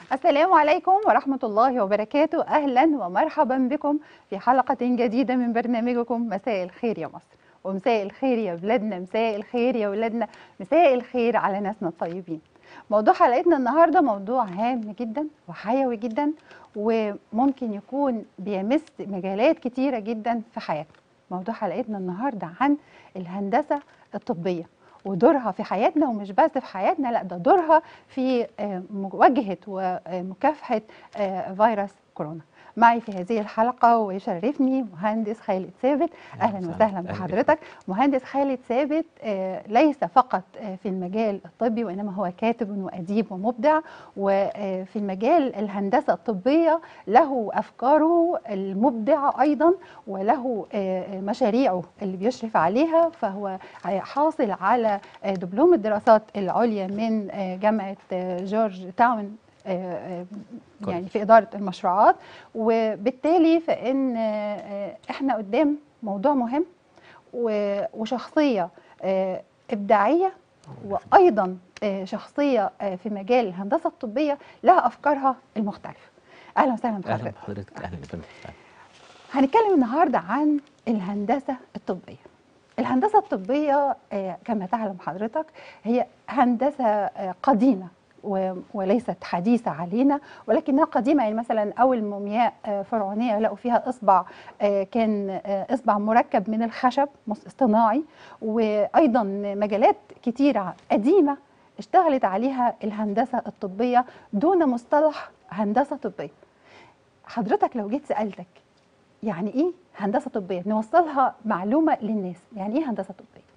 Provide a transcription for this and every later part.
السلام عليكم ورحمة الله وبركاته أهلا ومرحبا بكم في حلقة جديدة من برنامجكم مساء الخير يا مصر ومساء الخير يا بلادنا مساء الخير يا ولادنا مساء الخير على ناسنا الطيبين موضوع حلقتنا النهاردة موضوع هام جدا وحيوي جدا وممكن يكون بيمس مجالات كتيرة جدا في حياتنا موضوع حلقتنا النهاردة عن الهندسة الطبية ودورها في حياتنا ومش بس في حياتنا لا ده دورها في آه، مواجهة ومكافحة آه، فيروس كورونا معي في هذه الحلقة ويشرفني مهندس خالد ثابت أهلا وسهلا. وسهلا أهلا بحضرتك مهندس خالد ثابت آه، ليس فقط آه، في المجال الطبي وإنما هو كاتب وأديب ومبدع وفي المجال الهندسة الطبية له أفكاره المبدعة أيضا وله آه، مشاريعه اللي بيشرف عليها فهو حاصل على آه، دبلوم الدراسات العليا من آه، جامعة آه، جورج تاون آه، آه، يعني في إدارة المشروعات وبالتالي فإن آه، إحنا قدام موضوع مهم و- وشخصية آه، إبداعية وأيضا آه، شخصية آه، في مجال الهندسة الطبية لها أفكارها المختلفة أهلا وسهلا اهلا بحضرتك بحضرتك اهلا يا فندم هنتكلم النهارده عن الهندسه الطبيه. الهندسه الطبيه آه، كما تعلم حضرتك هي هندسه آه، قديمه و- وليست حديثه علينا ولكنها قديمه يعني مثلا اول مومياء آه، فرعونيه لقوا فيها اصبع آه، كان آه، اصبع مركب من الخشب مص- اصطناعي وايضا مجالات كتيره قديمه اشتغلت عليها الهندسه الطبيه دون مصطلح هندسه طبيه. حضرتك لو جيت سالتك يعني ايه هندسه طبيه نوصلها معلومه للناس يعني ايه هندسه طبيه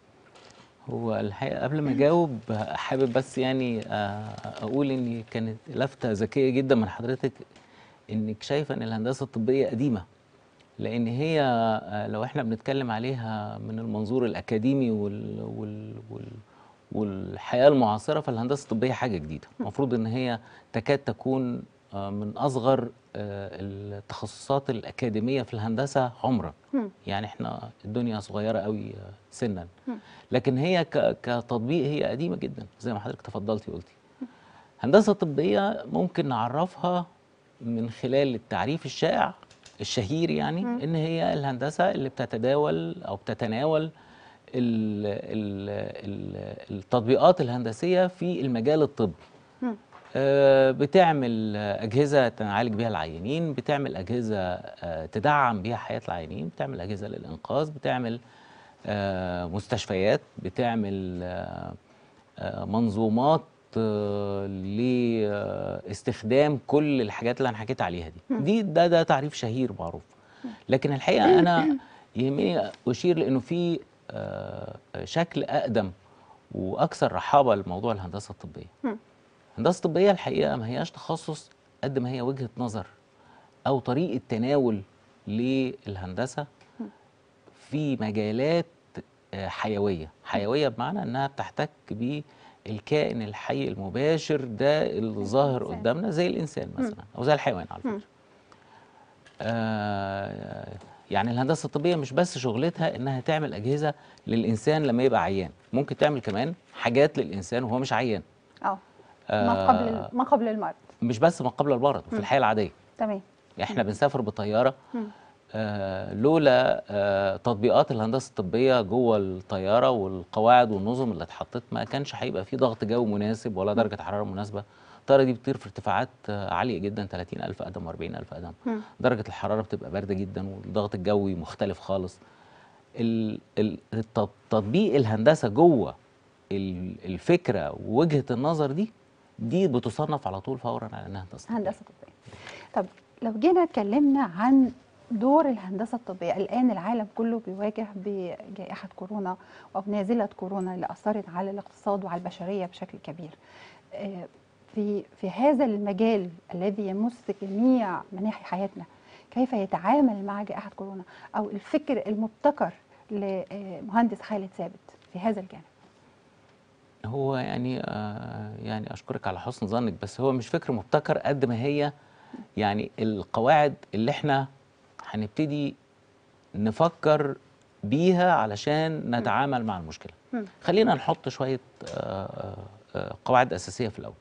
هو الحقيقه قبل ما اجاوب حابب بس يعني آه، اقول ان كانت لفته ذكيه جدا من حضرتك انك شايفه ان الهندسه الطبيه قديمه لان هي آه، لو احنا بنتكلم عليها من المنظور الاكاديمي وال وال وال والحياه المعاصره فالهندسه الطبيه حاجه جديده المفروض ان هي تكاد تكون آه، من اصغر آه، التخصصات الاكاديميه في الهندسه عمرا مم. يعني احنا الدنيا صغيره قوي آه، سنا مم. لكن هي ك- كتطبيق هي قديمه جدا زي ما حضرتك تفضلتي قلتي هندسه طبيه ممكن نعرفها من خلال التعريف الشائع الشهير يعني مم. ان هي الهندسه اللي بتتداول او بتتناول ال ال ال التطبيقات الهندسيه في المجال الطبي مم. آه، بتعمل آه، أجهزة تعالج بيها العيانين بتعمل أجهزة آه، تدعم بيها حياة العيانين بتعمل أجهزة للإنقاذ بتعمل آه، مستشفيات بتعمل آه، آه، منظومات آه، لاستخدام كل الحاجات اللي أنا حكيت عليها دي مم. دي ده ده تعريف شهير معروف لكن الحقيقة أنا يهمني أشير لأنه في آه، شكل أقدم وأكثر رحابة لموضوع الهندسة الطبية مم. الهندسه الطبيه الحقيقه ما هياش تخصص قد ما هي وجهه نظر او طريقه تناول للهندسه في مجالات آه، حيويه حيويه بمعنى انها بتحتك بالكائن الحي المباشر ده اللي ظاهر الإنسان. قدامنا زي الانسان مثلا او زي الحيوان على مم. فكره آه يعني الهندسه الطبيه مش بس شغلتها انها تعمل اجهزه للانسان لما يبقى عيان ممكن تعمل كمان حاجات للانسان وهو مش عيان اه ما قبل ما قبل المرض مش بس ما قبل المرض وفي مم. الحياه العاديه تمام احنا بنسافر بطياره مم. آه لولا آه تطبيقات الهندسه الطبيه جوه الطياره والقواعد والنظم اللي اتحطت ما كانش هيبقى في ضغط جو مناسب ولا درجه حراره مناسبه الطياره دي بتطير في ارتفاعات آه عاليه جدا 30000 قدم و40000 قدم مم. درجه الحراره بتبقى بارده جدا والضغط الجوي مختلف خالص ال- ال- الت- تطبيق الهندسه جوه ال- الفكره ووجهه النظر دي دي بتصنف على طول فورا على انها هندسه طبية. هندسه طبيه طب لو جينا اتكلمنا عن دور الهندسه الطبيه الان العالم كله بيواجه بجائحه كورونا او نازله كورونا اللي اثرت على الاقتصاد وعلى البشريه بشكل كبير آه، في في هذا المجال الذي يمس جميع مناحي حياتنا كيف يتعامل مع جائحه كورونا او الفكر المبتكر لمهندس خالد ثابت في هذا الجانب هو يعني آه يعني اشكرك على حسن ظنك بس هو مش فكر مبتكر قد ما هي يعني القواعد اللي احنا هنبتدي نفكر بيها علشان نتعامل مع المشكله مم. خلينا نحط شويه آه، آه، آه، قواعد اساسيه في الاول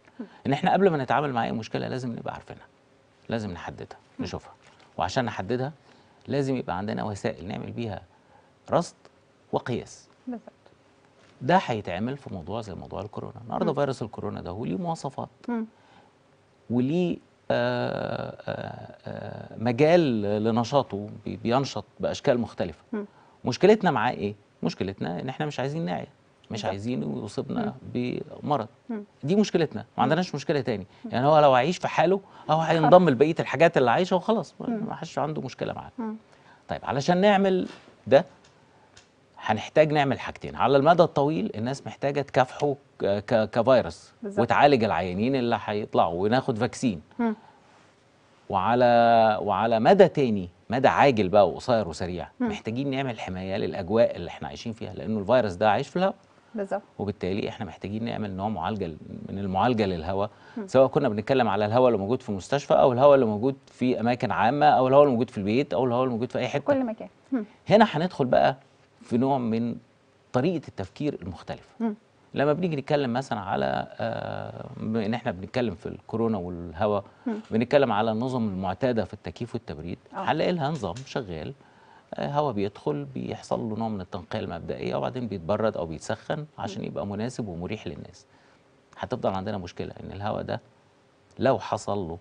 ان احنا قبل ما نتعامل مع اي مشكله لازم نبقى عارفينها لازم نحددها نشوفها وعشان نحددها لازم يبقى عندنا وسائل نعمل بيها رصد وقياس بالظبط ده هيتعمل في موضوع زي موضوع الكورونا النهارده فيروس الكورونا ده هو ليه مواصفات مم. وليه آه، آه، آه، مجال لنشاطه بي- بينشط باشكال مختلفه مم. مشكلتنا معاه ايه مشكلتنا ان احنا مش عايزين نعيا مش بالظبط. عايزينه يصيبنا بمرض مم. دي مشكلتنا ما عندناش مشكله تاني يعني هو لو عايش في حاله هو هينضم لبقيه الحاجات اللي عايشه وخلاص ما- ما حدش عنده مشكله معاه مم. طيب علشان نعمل ده هنحتاج نعمل حاجتين على المدى الطويل الناس محتاجه تكافحه ك- ك- كفيروس بالظبط. وتعالج العيانين اللي هيطلعوا وناخد فاكسين مم. وعلى وعلى مدى تاني مدى عاجل بقى وقصير وسريع مم. محتاجين نعمل حمايه للاجواء اللي احنا عايشين فيها لانه الفيروس ده عايش في الهواء بالظبط وبالتالي احنا محتاجين نعمل نوع معالجه من المعالجه للهواء سواء كنا بنتكلم على الهواء اللي موجود في المستشفى او الهواء اللي موجود في اماكن عامه او الهواء اللي موجود في البيت او الهواء اللي موجود في اي حته كل مكان مم. هنا هندخل بقى في نوع من طريقه التفكير المختلفه مم. لما بنيجي نتكلم مثلا على آه، بما ان احنا بنتكلم في الكورونا والهواء مم. بنتكلم على النظم المعتاده في التكييف والتبريد آه. هنلاقي لها نظام شغال آه، هواء بيدخل بيحصل له نوع من التنقيه المبدئيه وبعدين بيتبرد او بيتسخن عشان يبقى مناسب ومريح للناس هتفضل عندنا مشكله ان الهواء ده لو حصل له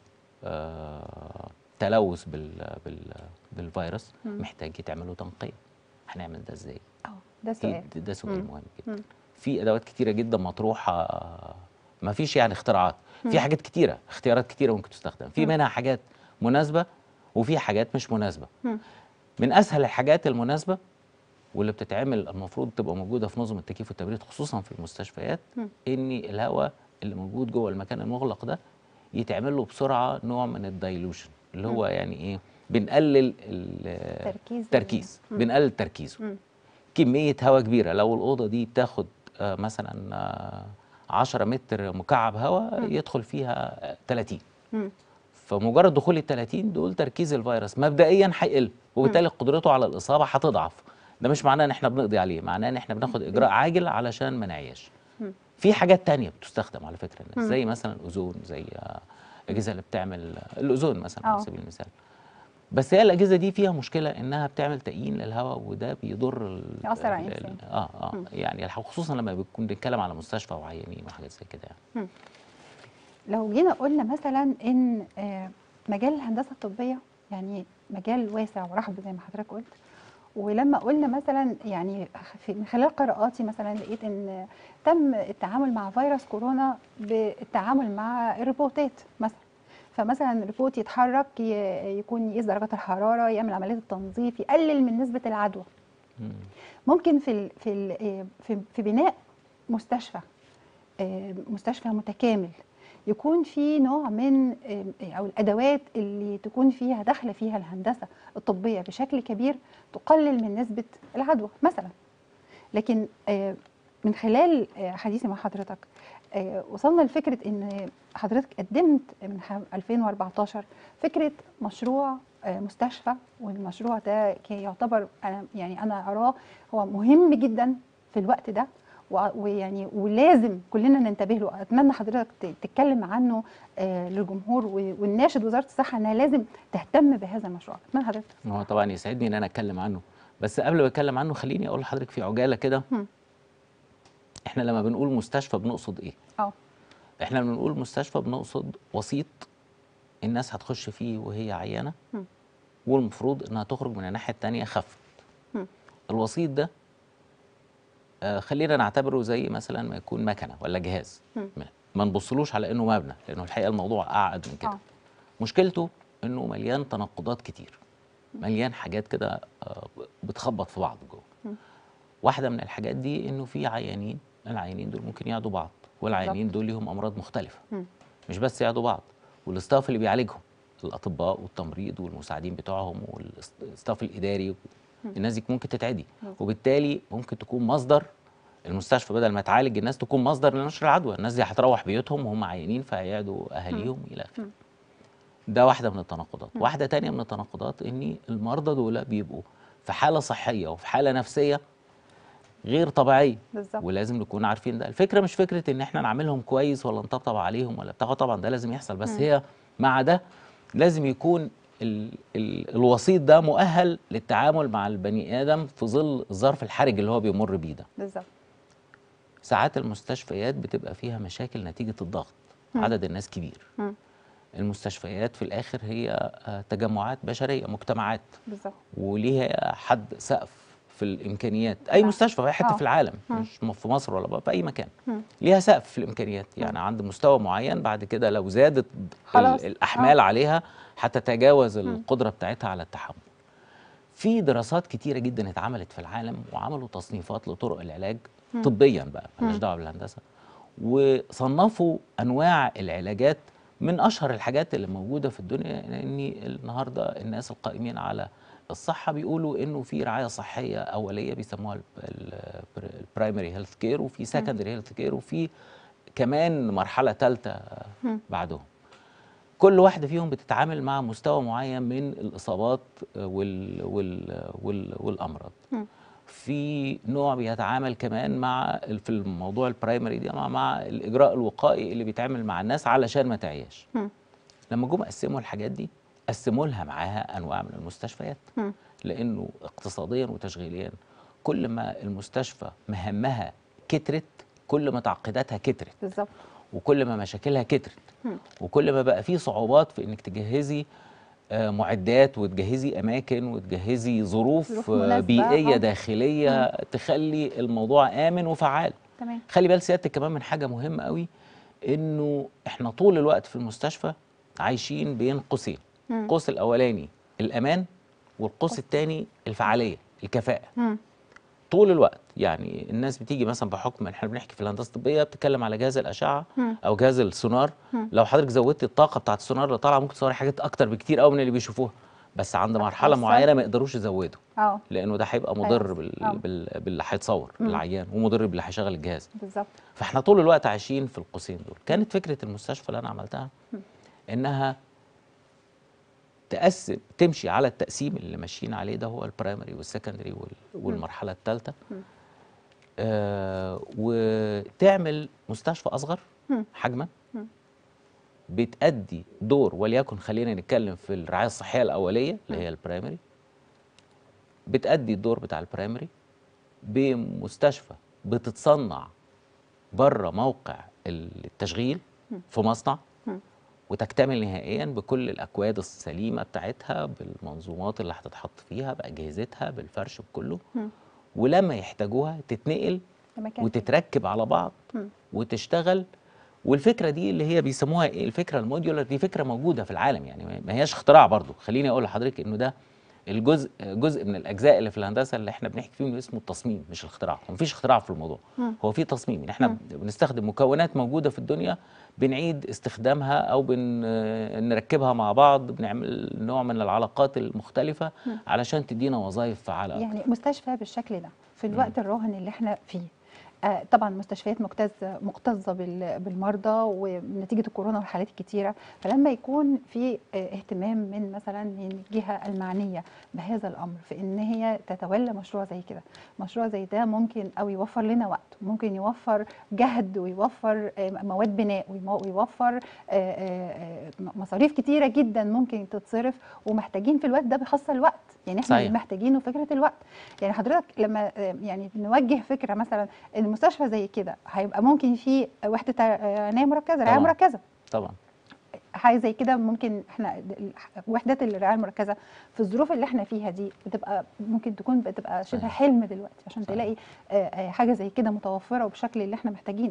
آه، تلوث بال بال بالفيروس محتاج يتعمل له تنقيه هنعمل ده ازاي اه ده سؤال دي- ده سؤال مم. مهم جدا مم. في ادوات كتيره جدا مطروحه ما فيش يعني اختراعات في حاجات كتيره اختيارات كتيره ممكن تستخدم في منها حاجات مناسبه وفي حاجات مش مناسبه مم. من اسهل الحاجات المناسبه واللي بتتعمل المفروض تبقى موجوده في نظم التكييف والتبريد خصوصا في المستشفيات مم. ان الهواء اللي موجود جوه المكان المغلق ده يتعمل له بسرعه نوع من الدايلوشن اللي هو يعني ايه بنقلل ال- تركيز التركيز مم. بنقلل تركيزه مم. كميه هواء كبيره لو الاوضه دي بتاخد آه، مثلا آه، 10 متر مكعب هواء يدخل فيها آه، 30 مم. فمجرد دخول ال 30 دول تركيز الفيروس مبدئيا هيقل وبالتالي قدرته على الاصابه هتضعف ده مش معناه ان احنا بنقضي عليه معناه ان احنا بناخد اجراء عاجل علشان ما نعياش مم. في حاجات تانية بتستخدم على فكره الناس مم. زي مثلا الاوزون زي آه، الاجهزه اللي بتعمل الاوزون مثلا آه. على سبيل المثال بس هي الاجهزه دي فيها مشكله انها بتعمل تأيين للهواء وده بيضر ال- يأثر على ال- الإنسان. ال- اه اه يعني خصوصا لما بنكون بنتكلم على مستشفى وعيانين وحاجات زي كده يعني لو جينا قلنا مثلا ان آه، مجال الهندسه الطبيه يعني مجال واسع ورحب زي ما حضرتك قلت ولما قلنا مثلا يعني في من خلال قراءاتي مثلا لقيت ان تم التعامل مع فيروس كورونا بالتعامل مع الريبوتات مثلا فمثلا ريبوت يتحرك ي- يكون يقيس درجات الحراره يعمل عمليه التنظيف يقلل من نسبه العدوى مم. ممكن في ال في ال في, في بناء مستشفى آه، مستشفى متكامل يكون في نوع من آه، او الادوات اللي تكون فيها داخله فيها الهندسه الطبيه بشكل كبير تقلل من نسبه العدوى مثلا لكن آه، من خلال آه، حديثي مع حضرتك آه، وصلنا لفكره ان حضرتك قدمت من ح- 2014 فكره مشروع آه، مستشفى والمشروع ده كي يعتبر انا يعني انا اراه هو مهم جدا في الوقت ده و- ويعني ولازم كلنا ننتبه له اتمنى حضرتك ت- تتكلم عنه آه، للجمهور و- ونناشد وزاره الصحه انها لازم تهتم بهذا المشروع اتمنى حضرتك هو طبعا يسعدني ان انا اتكلم عنه بس قبل ما اتكلم عنه خليني اقول لحضرتك في عجاله كده مم. احنا لما بنقول مستشفى بنقصد ايه اه احنا لما بنقول مستشفى بنقصد وسيط الناس هتخش فيه وهي عيانه مم. والمفروض انها تخرج من الناحيه الثانيه خفت مم. الوسيط ده آه خلينا نعتبره زي مثلا ما يكون مكنه ولا جهاز مم. ما- ما نبصلوش على انه مبنى لانه الحقيقه الموضوع اعقد من كده آه. مشكلته انه مليان تناقضات كتير مليان حاجات كده آه، بتخبط في بعض جوه مم. واحده من الحاجات دي انه في عيانين العيانين دول ممكن يعدوا بعض والعيانين دول ليهم امراض مختلفه مم. مش بس يعدوا بعض والاستاف اللي بيعالجهم الاطباء والتمريض والمساعدين بتوعهم والاستاف الاداري الناس دي ممكن تتعدي وبالتالي ممكن تكون مصدر المستشفى بدل ما تعالج الناس تكون مصدر لنشر العدوى الناس دي هتروح بيوتهم وهم عيانين فهيعدوا اهاليهم الى اخره ده واحده من التناقضات واحده تانية من التناقضات ان المرضى دول بيبقوا في حاله صحيه وفي حاله نفسيه غير طبيعيه بالظبط ولازم نكون عارفين ده الفكره مش فكره ان احنا نعملهم كويس ولا نطبطب عليهم ولا بتاع طبعا ده لازم يحصل بس مم. هي مع ده لازم يكون ال ال الوسيط ده مؤهل للتعامل مع البني ادم في ظل الظرف الحرج اللي هو بيمر بيه ده بالظبط ساعات المستشفيات بتبقى فيها مشاكل نتيجه الضغط مم. عدد الناس كبير مم. المستشفيات في الاخر هي آه، تجمعات بشريه مجتمعات بالظبط وليها حد سقف في الامكانيات اي نعم. مستشفى في اي حته آه. في العالم مم. مش م- في مصر ولا بقى في اي مكان مم. ليها سقف في الامكانيات يعني عند مستوى معين بعد كده لو زادت خلاص. ال- الاحمال آه. عليها هتتجاوز القدره بتاعتها على التحمل في دراسات كتيره جدا اتعملت في العالم وعملوا تصنيفات لطرق العلاج مم. طبيا بقى مالناش مم. دعوه بالهندسه وصنفوا انواع العلاجات من اشهر الحاجات اللي موجوده في الدنيا ان النهارده الناس القائمين على الصحه بيقولوا انه في رعايه صحيه اوليه بيسموها البرايمري هيلث كير وفي سكندري هيلث كير وفي كمان مرحله ثالثه مم. بعدهم كل واحده فيهم بتتعامل مع مستوى معين من الاصابات وال وال وال والامراض مم. في نوع بيتعامل كمان مع في الموضوع البرايمري ده مع, مع الاجراء الوقائي اللي بيتعمل مع الناس علشان ما تعياش مم. لما جم قسموا الحاجات دي قسموا لها معاها انواع من المستشفيات مم. لانه اقتصاديا وتشغيليا كل ما المستشفى مهمها كترت كل ما تعقيداتها كترت بالظبط وكل ما مشاكلها كترت مم. وكل ما بقى فيه صعوبات في انك تجهزي آه، معدات وتجهزي اماكن وتجهزي ظروف ظروف آه، مناسبة، بيئيه آه. داخليه تخلي الموضوع امن وفعال تمام خلي بال سيادتك كمان من حاجه مهمه قوي انه احنا طول الوقت في المستشفى عايشين بين قوسين مم. القوس الاولاني الامان والقوس الثاني الفعاليه الكفاءه مم. طول الوقت يعني الناس بتيجي مثلا بحكم احنا بنحكي في الهندسه الطبيه بتتكلم على جهاز الاشعه مم. او جهاز السونار مم. لو حضرتك زودت الطاقه بتاعت السونار اللي طالعه ممكن تصوري حاجات اكتر بكتير قوي من اللي بيشوفوها بس عند مرحله هتوصل. معينه ما يقدروش يزودوا اه لانه ده هيبقى مضر بال... آه. بال... باللي هيتصور مم. العيان ومضر باللي هيشغل الجهاز بالظبط فاحنا طول الوقت عايشين في القوسين دول كانت فكره المستشفى اللي انا عملتها انها تقسم تمشي على التقسيم اللي ماشيين عليه ده هو البرايمري والسكندري وال... والمرحله الثالثه مم. آه وتعمل مستشفى اصغر مم. حجما مم. بتأدي دور وليكن خلينا نتكلم في الرعايه الصحيه الاوليه اللي هي البرايمري بتأدي الدور بتاع البرايمري بمستشفى بتتصنع بره موقع التشغيل مم. في مصنع مم. وتكتمل نهائيا بكل الاكواد السليمه بتاعتها بالمنظومات اللي هتتحط فيها باجهزتها بالفرش بكله مم. ولما يحتاجوها تتنقل لمكان وتتركب على بعض مم. وتشتغل والفكره دي اللي هي بيسموها ايه الفكره الموديولر دي فكره موجوده في العالم يعني ما- ما هياش اختراع برضو خليني اقول لحضرتك انه ده الجزء جزء من الاجزاء اللي في الهندسه اللي احنا بنحكي فيهم اسمه التصميم مش الاختراع هو مفيش اختراع في الموضوع مم. هو في تصميم يعني احنا مم. بنستخدم مكونات موجوده في الدنيا بنعيد استخدامها او بن نركبها مع بعض بنعمل نوع من العلاقات المختلفه مم. علشان تدينا وظائف فعاله أكتر. يعني مستشفى بالشكل ده في الوقت الراهن اللي احنا فيه آه طبعا مستشفيات مكتظه مكتظه بال- بالمرضى ونتيجه الكورونا والحالات الكتيره فلما يكون في آه اهتمام من مثلا من الجهه المعنيه بهذا الامر في ان هي تتولى مشروع زي كده مشروع زي ده ممكن او يوفر لنا وقت ممكن يوفر جهد ويوفر آه مواد بناء ويمو- ويوفر آه، آه، آه، مصاريف كتيره جدا ممكن تتصرف ومحتاجين في الوقت ده بخاصه الوقت يعني احنا صحيح. اللي محتاجينه فكره الوقت يعني حضرتك لما آه، يعني نوجه فكره مثلا المستشفى زي كده هيبقى ممكن في وحده آه، عنايه مركزه رعايه طبعاً. مركزه طبعا حاجه زي كده ممكن احنا ال- وحدات الرعايه المركزه في الظروف اللي احنا فيها دي بتبقى ممكن تكون بتبقى شبه صحيح. حلم دلوقتي عشان صحيح. تلاقي آه، آه، حاجه زي كده متوفره وبشكل اللي احنا محتاجينه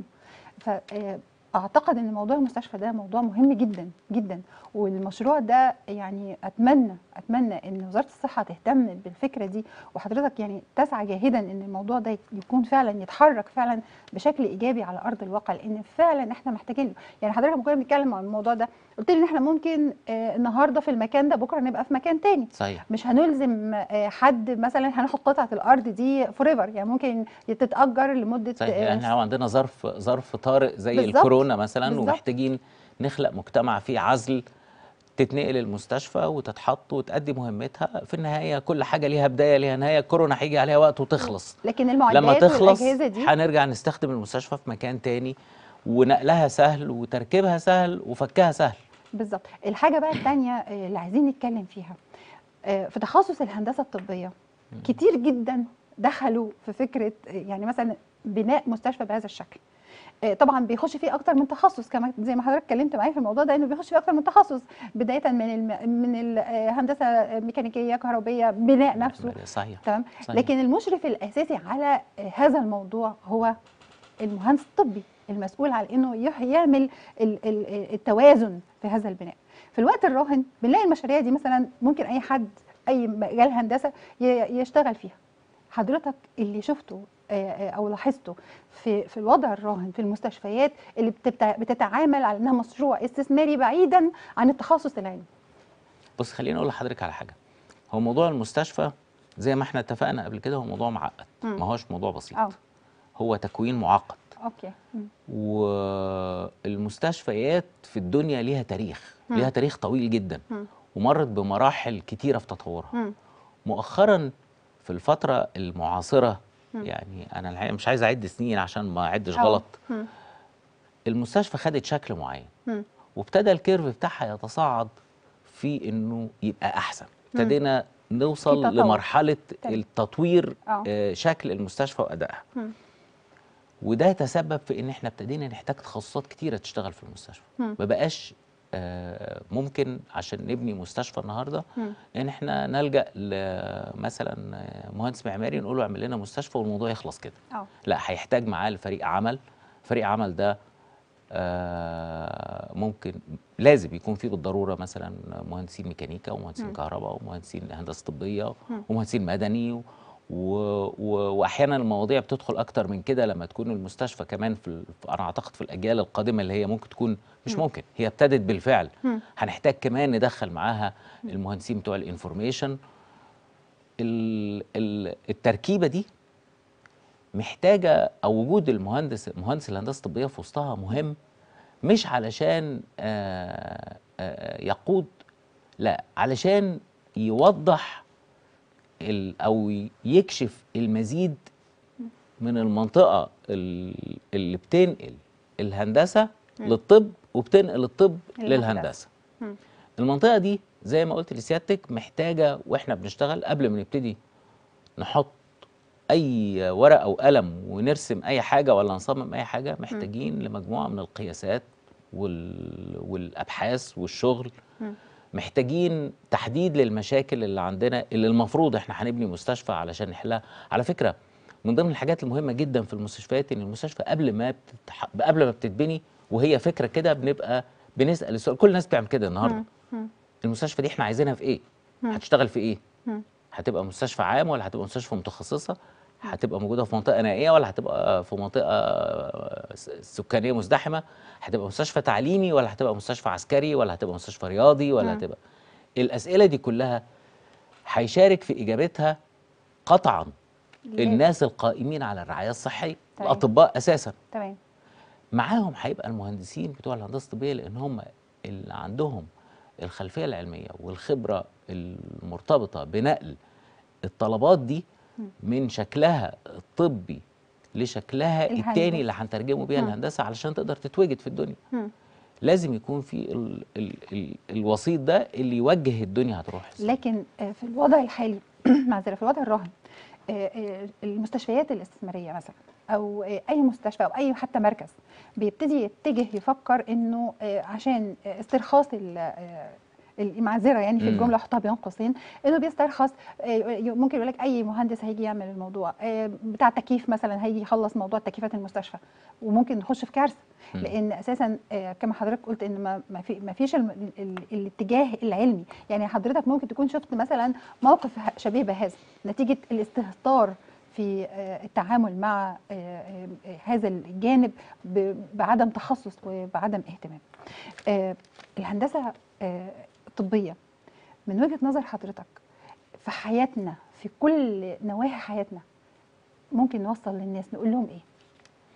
فاعتقد ان موضوع المستشفى ده موضوع مهم جدا جدا والمشروع ده يعني اتمنى اتمنى ان وزاره الصحه تهتم بالفكره دي وحضرتك يعني تسعى جاهدا ان الموضوع ده يكون فعلا يتحرك فعلا بشكل ايجابي على ارض الواقع لان فعلا احنا محتاجين له يعني حضرتك لما كنا بنتكلم عن الموضوع ده قلت لي ان احنا ممكن آه، النهارده في المكان ده بكره نبقى في مكان تاني صحيح مش هنلزم آه، حد مثلا هناخد قطعه الارض دي فور يعني ممكن تتاجر لمده صحيح آه، يعني لو عندنا ظرف ظرف طارئ زي بالظبط. الكورونا مثلا بالظبط. ومحتاجين نخلق مجتمع فيه عزل تتنقل المستشفى وتتحط وتأدي مهمتها في النهايه كل حاجه ليها بدايه ليها نهايه الكورونا هيجي عليها وقت وتخلص لكن المعدات لما تخلص والاجهزه دي هنرجع نستخدم المستشفى في مكان تاني ونقلها سهل وتركيبها سهل وفكها سهل بالظبط الحاجه بقى الثانيه اللي عايزين نتكلم فيها آه، في تخصص الهندسه الطبيه كتير جدا دخلوا في فكره آه، يعني مثلا بناء مستشفى بهذا الشكل آه، طبعا بيخش فيه اكتر من تخصص كما زي ما حضرتك اتكلمت معايا في الموضوع ده انه بيخش فيه اكتر من تخصص بدايه من الم... من الهندسه ميكانيكيه كهربيه بناء نفسه صحيح تمام صحيح. لكن المشرف الاساسي على آه، هذا الموضوع هو المهندس الطبي المسؤول على انه يح- يعمل ال- ال- التوازن في هذا البناء في الوقت الراهن بنلاقي المشاريع دي مثلا ممكن اي حد اي مجال هندسه ي- يشتغل فيها حضرتك اللي شفته آه، آه، او لاحظته في في الوضع الراهن في المستشفيات اللي بتبتع- بتتعامل على انها مشروع استثماري بعيدا عن التخصص العلمي بص خليني اقول لحضرتك على حاجه هو موضوع المستشفى زي ما احنا اتفقنا قبل كده هو موضوع معقد مم. ما هوش موضوع بسيط اه هو تكوين معقد اوكي مم. والمستشفيات في الدنيا ليها تاريخ مم. ليها تاريخ طويل جدا مم. ومرت بمراحل كتيره في تطورها مم. مؤخرا في الفتره المعاصره مم. يعني انا الحقيقه مش عايز اعد سنين عشان ما اعدش أه. غلط مم. المستشفى خدت شكل معين مم. وابتدى الكيرف بتاعها يتصاعد في انه يبقى احسن مم. ابتدينا نوصل في تطور. لمرحله تمام. التطوير اه آه، شكل المستشفى وادائها مم. وده تسبب في ان احنا ابتدينا نحتاج تخصصات كتيره تشتغل في المستشفى مم. ما بقاش آه، ممكن عشان نبني مستشفى النهارده مم. ان احنا نلجا مثلا مهندس معماري نقول له اعمل لنا مستشفى والموضوع يخلص كده اه لا هيحتاج معاه لفريق عمل فريق عمل ده آه، ممكن لازم يكون فيه بالضروره مثلا مهندسين ميكانيكا ومهندسين مم. كهرباء ومهندسين هندسه طبيه مم. ومهندسين مدني و و و واحيانا المواضيع بتدخل اكتر من كده لما تكون المستشفى كمان في ال- في- انا اعتقد في الاجيال القادمه اللي هي ممكن تكون مش مم. ممكن هي ابتدت بالفعل مم. هنحتاج كمان ندخل معاها المهندسين بتوع الانفورميشن ال- ال- التركيبه دي محتاجه او وجود المهندس مهندس الهندسه الطبيه في وسطها مهم مش علشان آه، آه، يقود لا علشان يوضح ال- او يكشف المزيد من المنطقه ال- اللي بتنقل الهندسه مم. للطب وبتنقل الطب للهندسة. للهندسه مم. المنطقه دي زي ما قلت لسيادتك محتاجه واحنا بنشتغل قبل ما نبتدي نحط اي ورقه او قلم ونرسم اي حاجه ولا نصمم اي حاجه محتاجين لمجموعه من القياسات وال... والابحاث والشغل مم. محتاجين تحديد للمشاكل اللي عندنا اللي المفروض احنا هنبني مستشفى علشان نحلها على فكره من ضمن الحاجات المهمه جدا في المستشفيات ان المستشفى قبل ما بتتح... قبل ما بتتبني وهي فكره كده بنبقى بنسال السؤال كل الناس بتعمل كده النهارده مم. مم. المستشفى دي احنا عايزينها في ايه مم. هتشتغل في ايه مم. هتبقى مستشفى عام ولا هتبقى مستشفى متخصصه هتبقى موجوده في منطقه نائيه ولا هتبقى في منطقه س- سكانيه مزدحمه هتبقى مستشفى تعليمي ولا هتبقى مستشفى عسكري ولا هتبقى مستشفى رياضي ولا مم. هتبقى الاسئله دي كلها هيشارك في اجابتها قطعا لازم. الناس القائمين على الرعايه الصحيه تمام. الاطباء اساسا تمام معاهم هيبقى المهندسين بتوع الهندسه الطبيه لان هم اللي عندهم الخلفيه العلميه والخبره المرتبطه بنقل الطلبات دي من شكلها الطبي لشكلها الهندسي. التاني اللي هنترجمه بيها مم. الهندسه علشان تقدر تتوجد في الدنيا مم. لازم يكون في ال ال ال الوسيط ده اللي يوجه الدنيا هتروح ازاي. لكن آه، في الوضع الحالي معذره في الوضع الراهن آه، آه، المستشفيات الاستثماريه مثلا او آه، اي مستشفى او اي حتى مركز بيبتدي يتجه يفكر انه آه، عشان آه، استرخاص ال- آه، المعذره يعني في مم. الجمله احطها بين قوسين انه بيسترخص آه، ممكن يقول لك اي مهندس هيجي يعمل الموضوع آه، بتاع تكييف مثلا هيجي يخلص موضوع تكييفات المستشفى وممكن نخش في كارثه مم. لان اساسا آه، كما حضرتك قلت ان ما ما في ما فيش الم- ال- ال- الاتجاه العلمي يعني حضرتك ممكن تكون شفت مثلا موقف ه- شبيه بهذا نتيجه الاستهتار في آه، التعامل مع آه، آه، هذا الجانب ب- بعدم تخصص وبعدم اهتمام آه، الهندسه آه، الطبيه من وجهه نظر حضرتك في حياتنا في كل نواحي حياتنا ممكن نوصل للناس نقول لهم ايه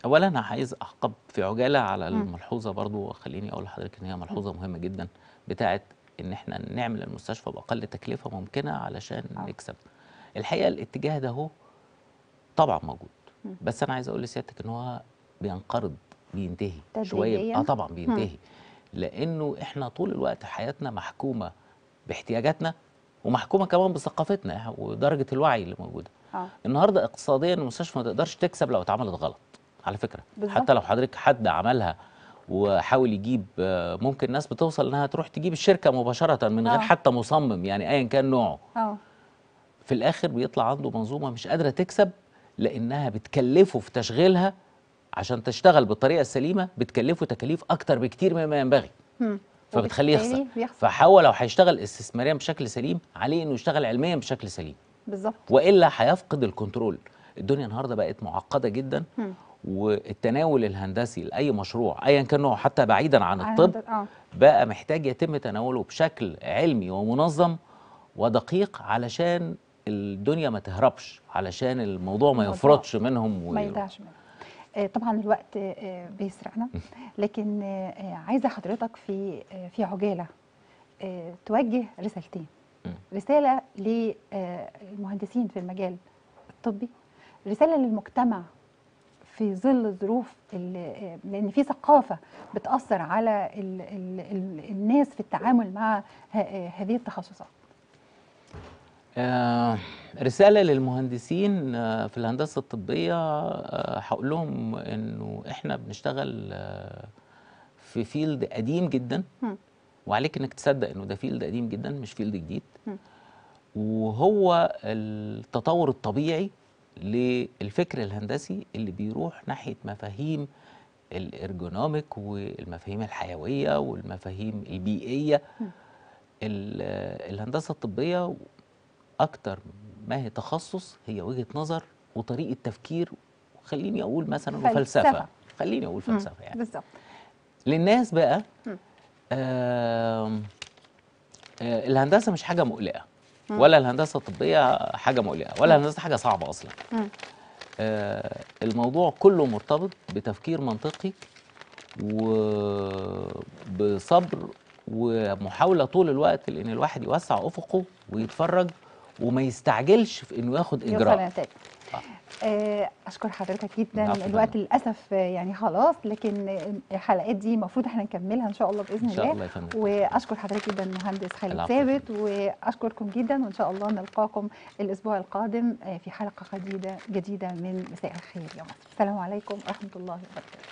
اولا انا عايز اعقب في عجاله على مم. الملحوظه برضو خليني اقول لحضرتك ان هي ملحوظه مهمه جدا بتاعه ان احنا نعمل المستشفى باقل تكلفه ممكنه علشان آه. نكسب الحقيقه الاتجاه ده هو طبعا موجود مم. بس انا عايز اقول لسيادتك ان هو بينقرض بينتهي شويه تدريجياً؟ اه طبعا بينتهي لانه احنا طول الوقت حياتنا محكومه باحتياجاتنا ومحكومه كمان بثقافتنا ودرجه الوعي اللي موجوده اه النهارده اقتصاديا المستشفى ما تقدرش تكسب لو اتعملت غلط على فكره بالظبط. حتى لو حضرتك حد عملها وحاول يجيب آه، ممكن ناس بتوصل انها تروح تجيب الشركه مباشره من غير آه. حتى مصمم يعني ايا كان نوعه اه في الاخر بيطلع عنده منظومه مش قادره تكسب لانها بتكلفه في تشغيلها عشان تشتغل بالطريقه السليمه بتكلفه تكاليف اكتر بكتير مما ينبغي مم. فبتخليه يخسر وبالتالي بيخسر فحاول لو هيشتغل استثماريا بشكل سليم عليه انه يشتغل علميا بشكل سليم بالظبط والا هيفقد الكنترول الدنيا النهارده بقت معقده جدا مم. والتناول الهندسي لاي مشروع ايا كان نوعه حتى بعيدا عن عن الطب هذا- اه بقى محتاج يتم تناوله بشكل علمي ومنظم ودقيق علشان الدنيا ما تهربش علشان الموضوع ما الموضوع يفرطش منهم ما يضيعش منه آه، طبعا الوقت آه، بيسرقنا لكن آه، آه، عايزه حضرتك في آه، في عجاله آه، توجه رسالتين مم. رساله للمهندسين في المجال الطبي رساله للمجتمع في ظل الظروف اللي- آه، لان في ثقافه بتاثر على ال ال ال الناس في التعامل مع ه- آه، هذه التخصصات آه، رسالة للمهندسين آه، في الهندسة الطبية آه، هقول لهم انه احنا بنشتغل آه، في فيلد قديم جدا مم. وعليك انك تصدق انه ده فيلد قديم جدا مش فيلد جديد مم. وهو التطور الطبيعي للفكر الهندسي اللي بيروح ناحية مفاهيم الارجونوميك والمفاهيم الحيوية والمفاهيم البيئية ال- الهندسة الطبية أكتر ما هي تخصص هي وجهة نظر وطريقة تفكير وخليني أقول مثلا فلسفة. وفلسفة خليني أقول مم. فلسفة يعني بالظبط للناس بقى مم. آم، آه الهندسة مش حاجة مقلقة ولا الهندسة الطبية حاجة مقلقة ولا الهندسة حاجة صعبة أصلا مم. آه الموضوع كله مرتبط بتفكير منطقي وبصبر ومحاولة طول الوقت لأن الواحد يوسع أفقه ويتفرج وما يستعجلش في إنه ياخد يوصل إجراء لنتائج آه، اشكر حضرتك جدا العفو الوقت فندم. للاسف آه، يعني خلاص لكن آه، الحلقات دي المفروض احنا نكملها ان شاء الله باذن إن شاء الله الله يا فندم واشكر حضرتك جدا مهندس خالد العفو يا ثابت واشكركم جدا وان شاء الله نلقاكم الاسبوع القادم آه، في حلقه جديده جديده من مساء الخير يا مصر السلام عليكم ورحمه الله وبركاته